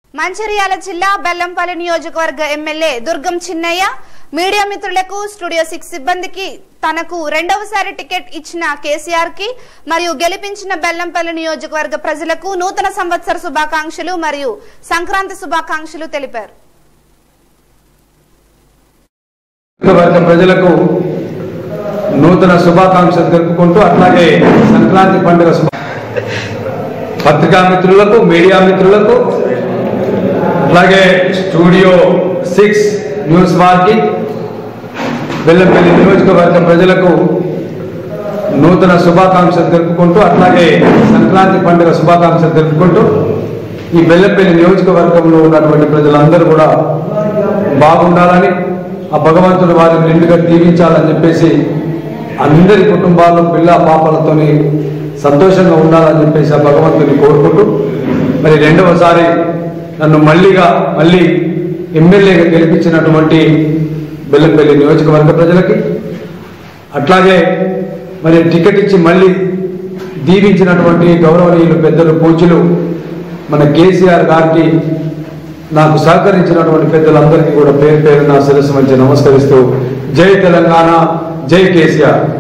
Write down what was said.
మంచిర్యాల జిల్లా బెల్లంపల్లి నియోజకవర్గ MLA Durgam Chinnaiah media మిత్రులకు స్టూడియో సిక్స్ సిబ్బందికి తనకు రెండవసారి టికెట్ ఇచ్చిన కేసీఆర్ కి మరియు గెలిపించిన బెల్లంపల్లి నియోజకవర్గ ప్రజలకు నూతన సంవత్సర శుభాకాంక్షలు మరియు సంక్రాంతి శుభాకాంక్షలు తెలిపారు వర్గ ప్రజలకు నూతన శుభాకాంక్షలు తెలుపుకుంటూ అట్లాగే సంక్రాంతి పండుగ శుభ పత్రికా మిత్రులకు మీడియా మిత్రులకు అట్లాగే స్టూడియో సిక్స్ న్యూస్ వారికి బెల్లంపల్లి నియోజకవర్గ ప్రజలకు నూతన శుభాకాంక్షలు తెలుపుకుంటూ అట్లాగే సంక్రాంతి పండుగ శుభాకాంక్షలు తెలుపుకుంటూ ఈ బెల్లంపల్లి నియోజకవర్గంలో ఉన్నటువంటి ప్రజలందరూ కూడా బాగుండాలని ఆ భగవంతుడు వారిని నిండుగా దీవించాలని చెప్పేసి అందరి కుటుంబాల్లో పిల్ల పాపలతోని సంతోషంగా ఉండాలని చెప్పేసి ఆ భగవంతుని కోరుకుంటూ మరి రెండవసారి నన్ను మళ్ళీగా మళ్ళీ ఎమ్మెల్యేగా గెలిపించినటువంటి బెల్లంపల్లి నియోజకవర్గ ప్రజలకి అట్లాగే మరి టికెట్ ఇచ్చి మళ్ళీ దీవించినటువంటి గౌరవనీయులు పెద్దలు పూజలు మన కేసీఆర్ గారికి నాకు సహకరించినటువంటి పెద్దలందరికీ కూడా పేరు పేరు నా శిరస్సు మంచి నమస్కరిస్తూ జై తెలంగాణ జై కేసీఆర్